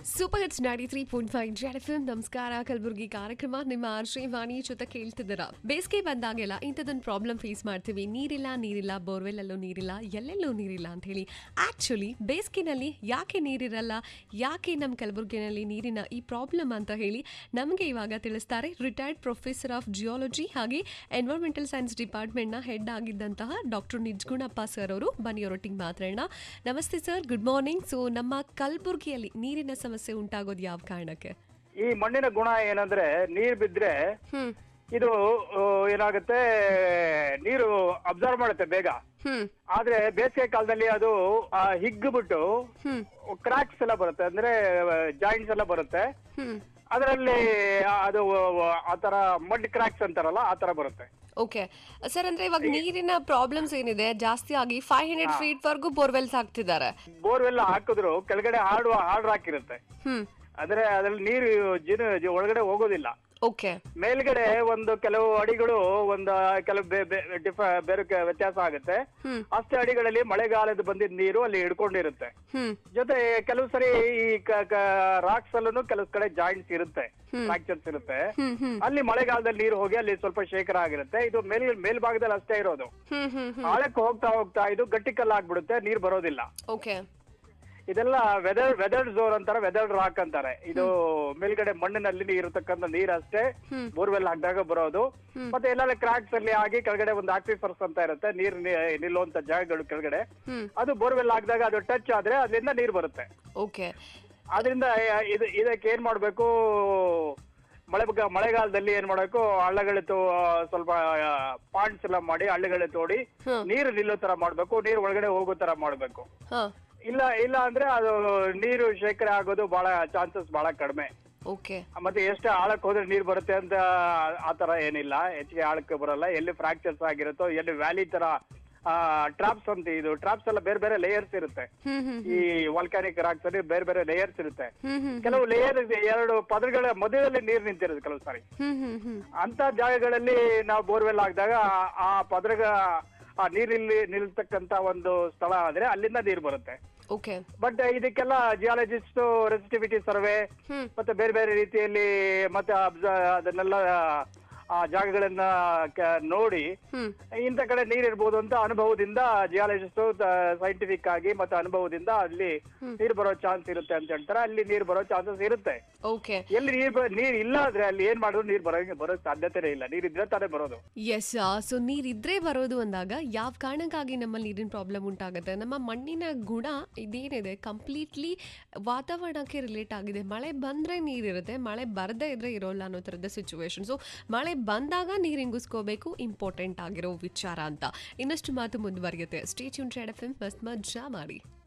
Super hits ninety three point five Z F ನಮಸ್ಕಾರ ಕಲಬುರಗಿ ಕಾರ್ಯಕ್ರಮ ನಿಮ್ಮ ಶ್ರೀವಾಣಿ ಜೊತೆ ಕೇಳ್ತಿದ್ದೀರಾ ಬೇಸಿಗೆ ಬಂದಾಗೆಲ್ಲ ಇಂಥದ್ದೊಂದು ಪ್ರಾಬ್ಲಮ್ ಫೇಸ್ ಮಾಡ್ತೀವಿ ನೀರಿಲ್ಲ ನೀರಿಲ್ಲ ಬೋರ್ವೆಲ್ ಅಲ್ಲೂ ನೀರಿಲ್ಲ ಎಲ್ಲೆಲ್ಲೂ ನೀರಿಲ್ಲ ಅಂತ ಹೇಳಿ ಆ್ಯಕ್ಚುಲಿ ಬೇಸಿಗೆನಲ್ಲಿ ಯಾಕೆ ನೀರಿರಲ್ಲ ಯಾಕೆ ನಮ್ಮ ಕಲಬುರಗಿನಲ್ಲಿ ನೀರಿನ ಈ ಪ್ರಾಬ್ಲಮ್ ಅಂತ ಹೇಳಿ ನಮಗೆ ಇವಾಗ ತಿಳಿಸ್ತಾರೆ ರಿಟೈರ್ಡ್ ಪ್ರೊಫೆಸರ್ ಆಫ್ ಜಿಯಾಲಜಿ ಹಾಗೆ ಎನ್ವೈರ್ಮೆಂಟಲ್ ಸೈನ್ಸ್ ಡಿಪಾರ್ಟ್ಮೆಂಟ್ನ ಹೆಡ್ ಆಗಿದ್ದಂತಹ ಡಾಕ್ಟರ್ ನಿಜ್ಗುಣಪ್ಪ ಸರ್ ಅವರು ಬನ್ನಿ ಅವರೊಟ್ಟಿಗೆ ಮಾತಾಡೋಣ ನಮಸ್ತೆ ಸರ್ ಗುಡ್ ಮಾರ್ನಿಂಗ್ ಸೊ ನಮ್ಮ ಕಲಬುರಗಿಯಲ್ಲಿ ನೀರಿನ ಸಮಸ್ಯೆ ಉಂಟಾಗೋದು ಯಾವ ಕಾರಣಕ್ಕೆ ಈ ಮಣ್ಣಿನ ಗುಣ ಏನಂದ್ರೆ ನೀರ್ ಬಿದ್ರೆ ಹ್ಮ್ ಇದು ಆ, ಏನಾಗುತ್ತೆ ನೀರು ಅಬ್ಸರ್ವ್ ಮಾಡುತ್ತೆ ಬೇಗ ಹ್ಮ್ ಆದ್ರೆ ಬೇಸಿಗೆ ಕಾಲದಲ್ಲಿ ಅದು ಆ, ಹಿಗ್ಗುಬಿಟ್ಟು ಹ್ಮ್ ಕ್ರಾಕ್ಸ್ ಎಲ್ಲ ಬರುತ್ತೆ ಅಂದ್ರೆ ಜಾಯಿಂಟ್ಸ್ ಎಲ್ಲ ಬರುತ್ತೆ ಹ್ಮ್ ಅದರಲ್ಲಿ ಅದು ಆತರ ಮಡ್ ಕ್ರಾಕ್ಸ್ ಅಂತಾರಲ್ಲ ಆತರ ಬರುತ್ತೆ ಓಕೆ ಸರ್ ಅಂದ್ರೆ ಇವಾಗ ನೀರಿನ ಪ್ರಾಬ್ಲಮ್ಸ್ ಏನಿದೆ ಜಾಸ್ತಿ ಆಗಿ ಫೈವ್ ಹಂಡ್ರೆಡ್ ಫೀಟ್ ವರ್ಗೂ ಬೋರ್ವೆಲ್ಸ್ ಹಾಕ್ತಿದ್ದಾರೆ ಬೋರ್ವೆಲ್ ಹಾಕಿದ್ರು ಕೆಳಗಡೆ ಹಾರ್ಡ್ ಹಾರ್ಡ್ ಹಾಕಿರುತ್ತೆ ಹ್ಮ್ ಅಂದ್ರೆ ಅದ್ರಲ್ಲಿ ನೀರು ಜಿನ ಜಿ- ಒಳಗಡೆ ಹೋಗೋದಿಲ್ಲ ಓಕೆ ಮೇಲ್ಗಡೆ ಒಂದು ಕೆಲವು ಅಡಿಗಳು ಒಂದು ಕೆಲವು ಬೇ- ಬೇ- ಡಿಫ- ಬೇರೆ ಕೆ- ವ್ಯತ್ಯಾಸ ಆಗುತ್ತೆ ಹ್ಮ್ ಅಷ್ಟೇ ಅಡಿಗಳಲ್ಲಿ ಮಳೆಗಾಲದ ಬಂದಿದ್ದ ನೀರು ಅಲ್ಲಿ ಹಿಡ್ಕೊಂಡಿರುತ್ತೆ ಹ್ಮ್ ಜೊತೆ ಕೆಲವು ಸರಿ ಈ ರಾಕ್ಸ್ ಅಲ್ಲೂ ಕೆಲವು ಕಡೆ ಜಾಯಿಂಟ್ಸ್ ಇರುತ್ತೆ ಫ್ರಾಕ್ಚರ್ಸ್ ಇರುತ್ತೆ ಹ್ಮ್ ಹ್ಮ್ ಅಲ್ಲಿ ಮಳೆಗಾಲದಲ್ಲಿ ನೀರು ಹೋಗಿ ಅಲ್ಲಿ ಸ್ವಲ್ಪ ಶೇಖರ ಆಗಿರುತ್ತೆ ಇದು ಮೇಲ್ ಮೇಲ್ಭಾಗದಲ್ಲಿ ಅಷ್ಟೇ ಇರೋದು ಹ್ಮ್ ಹ್ಮ್ ಹ್ಮ್ ಆಳಕ್ಕೆ ಹೋಗ್ತಾ ಹೋಗ್ತಾ ಇದು ಗಟ್ಟಿ ಕಲ್ಲು ಆಗ್ಬಿಡುತ್ತೆ ನೀರು ಬರೋದಿಲ್ಲ ಓಕೆ ಇದೆಲ್ಲ ವೆದರ್ ವೆದರ್ಡ್ ಝೋನ್ ಅಂತಾರೆ ವೆದರ್ಡ್ ರಾಕ್ ಅಂತಾರೆ ಇದು ಮೇಲ್ಗಡೆ ಮಣ್ಣಿನಲ್ಲಿ ಇರತಕ್ಕಂತ ನೀರ್ ಅಷ್ಟೇ ಹ್ಮ್. ಬೋರ್ವೆಲ್ ಹಾಕಿದಾಗ ಬರೋದು ಮತ್ತೆ ಎಲ್ಲ ಕ್ರಾಕ್ಸ್ ಅಲ್ಲಿ ಆಗಿ ಕೆಳಗಡೆ ಒಂದು ಆಕ್ವಿಫರ್ಸ್ ಅಂತ ಇರುತ್ತೆ ನೀರ್ ನಿ- ನಿಲ್ಲುವಂತ ಜಾಗಗಳು ಕೆಳಗಡೆ ಹ್ಮ್ ಅದು ಬೋರ್ವೆಲ್ ಹಾಕಿದಾಗ ಅದು ಟಚ್ ಆದ್ರೆ ಅದರಿಂದ ನೀರ್ ಬರುತ್ತೆ ಓಕೆ ಆದ್ರಿಂದ ಇದು ಇದಕ್ಕೆ ಏನ್ ಮಾಡ್ಬೇಕು ಮಳೆ ಬಗ- ಮಳೆಗಾಲದಲ್ಲಿ ಏನ್ ಮಾಡ್ಬೇಕು ಹಳ್ಳಗಳು ತೋ- ಸ್ವಲ್ಪ ಪಾಂಡ್ಸ್ ಎಲ್ಲ ಮಾಡಿ ಹಳ್ಳಗಳು ತೋಡಿ ಹ್ಮ್. ನೀರು ನಿಲ್ಲೋ ತರ ಮಾಡ್ಬೇಕು ನೀರು ಒಳಗಡೆ ಹೋಗೋ ತರ ಮಾಡ್ಬೇಕು ಹಾ ಇಲ್ಲ ಇಲ್ಲ ಅಂದ್ರೆ ಅದು ನೀರು ಶೇಖರಣೆ ಆಗೋದು ಬಹಳ ಚಾನ್ಸಸ್ ಬಹಳ ಕಡಿಮೆ ಓಕೆ ಮತ್ತೆ ಎಷ್ಟು ಆಳಕ್ಕೆ ಹೋದ್ರೆ ನೀರು ಬರುತ್ತೆ ಅಂತ ಆತರ ಏನಿಲ್ಲ ಹೆಚ್ಚಿಗೆ ಆಳಕ್ಕೆ ಬರಲ್ಲ ಎಲ್ಲಿ ಫ್ರಾಕ್ಚರ್ಸ್ ಆಗಿರುತ್ತೋ ಎಲ್ಲಿ ವ್ಯಾಲಿ ತರ ಟ್ರಾಪ್ಸ್ ಅಂತ ಇದು ಟ್ರಾಪ್ಸ್ ಎಲ್ಲ ಬೇರೆ ಬೇರೆ ಲೇಯರ್ಸ್ ಇರುತ್ತೆ ಹ್ಮ್ ಹ್ಮ್ ಈ ವಾಲ್ಕ್ಯಾನಿಕ್ ರಾಕ್ಸ್ ಅಲ್ಲಿ ಬೇರೆ ಬೇರೆ ಲೇಯರ್ಸ್ ಇರುತ್ತೆ ಹ್ಮ್ ಹ್ಮ್ ಕೆಲವು ಲೇಯರ್ ಎರಡು ಪದರಗಳ ಮಧ್ಯದಲ್ಲಿ ನೀರು ನಿಂತಿರುತ್ತೆ ಕೆಲವು ಸಾರಿ ಹ್ಮ್ ಹ್ಮ್ ಹ್ಮ್ ಅಂತ ಜಾಗಗಳಲ್ಲಿ ನಾವು ಬೋರ್ವೆಲ್ ಹಾಕಿದಾಗ ಆ ಪದರಗ ಆ ನೀರಿಲ್ಲಿ ನಿಲ್ತಕ್ಕಂತ ಒಂದು ಸ್ಥಳ ಆದ್ರೆ ಅಲ್ಲಿಂದ ನೀರು ಬರುತ್ತೆ ಓಕೆ ಬಟ್ ಇದಕ್ಕೆಲ್ಲ ಜಿಯಾಲಜಿಸ್ಟ್ ರೆಸಿಸ್ಟಿವಿಟಿ ಸರ್ವೆ ಹ್ಮ್ ಮತ್ತೆ ಬೇರೆ ಬೇರೆ ರೀತಿಯಲ್ಲಿ ಮತ್ತೆ ಅಬ್ಸ- ಅದನ್ನೆಲ್ಲ ಆ ಜಾಗಗಳನ್ನ ಕ- ನೋಡಿ ಹ್ಮ್ ಇಂಥ ಕಡೆ ನೀರಿರ್ಬೋದು ಅಂತ ಅನುಭವದಿಂದ ಜಿಯಾಲಜಿಸ್ಟ್ ಸೈಂಟಿಫಿಕ್ ಆಗಿ ಮತ್ತೆ ಅನುಭವದಿಂದ ಅಲ್ಲಿ ನೀರು ಬರೋ ಚಾನ್ಸ್ ಇರುತ್ತೆ ಅಂತ ಹೇಳ್ತಾರೆ ಅಲ್ಲಿ ನೀರು ಬರೋ ಚಾನ್ಸಸ್ ಇರುತ್ತೆ ಓಕೆ ಎಲ್ಲಿ ನೀರ್ ಬ- ನೀರ್ ಇಲ್ಲ ಆದ್ರೆ ಅಲ್ಲಿ ಏನ್ ಮಾಡಿದ್ರು ನೀರ್ ಬರೋ ಬರೋ ಸಾಧ್ಯತೆನೇ ಇಲ್ಲ ನೀರ್ ಇದ್ರೆ ತಾನೇ ಬರೋದು ಎಸ್ ಸೊ ನೀರಿದ್ರೆ ಬರೋದು ಅಂದಾಗ ಯಾವ ಕಾರಣಕ್ಕಾಗಿ ನಮ್ಮಲ್ಲಿ ನೀರಿನ ಪ್ರಾಬ್ಲಮ್ ಉಂಟಾಗುತ್ತೆ ನಮ್ಮ ಮಣ್ಣಿನ ಗುಣ ಇದೇನಿದೆ ಕಂಪ್ಲೀಟ್ಲಿ ವಾತಾವರಣಕ್ಕೆ ರಿಲೇಟ್ ಆಗಿದೆ ಮಳೆ ಬಂದರೆ ನೀರಿರುತ್ತೆ ಮಳೆ ಬರದೇ ಇದ್ರೆ ಇರೋಲ್ಲ ಅನ್ನೋ ಥರದ ಸಿಚುವೇಶನ್ ಸೊ ಮಳೆ ಬಂದಾಗ ನೀರು ಹಿಂಗಿಸ್ಕೋಬೇಕು ಇಂಪಾರ್ಟೆಂಟ್ ಆಗಿರೋ ವಿಚಾರ ಅಂತ ಇನ್ನಷ್ಟು ಮಾತು ಮುಂದುವರಿಯುತ್ತೆ ಸ್ಟೇಚ್ಯೂನ್ ಟ್ರೇಡ್ ಎಫ್ ಎಂ ಮಸ್ತ್ ಮಜ್ಜಾ ಮಾಡಿ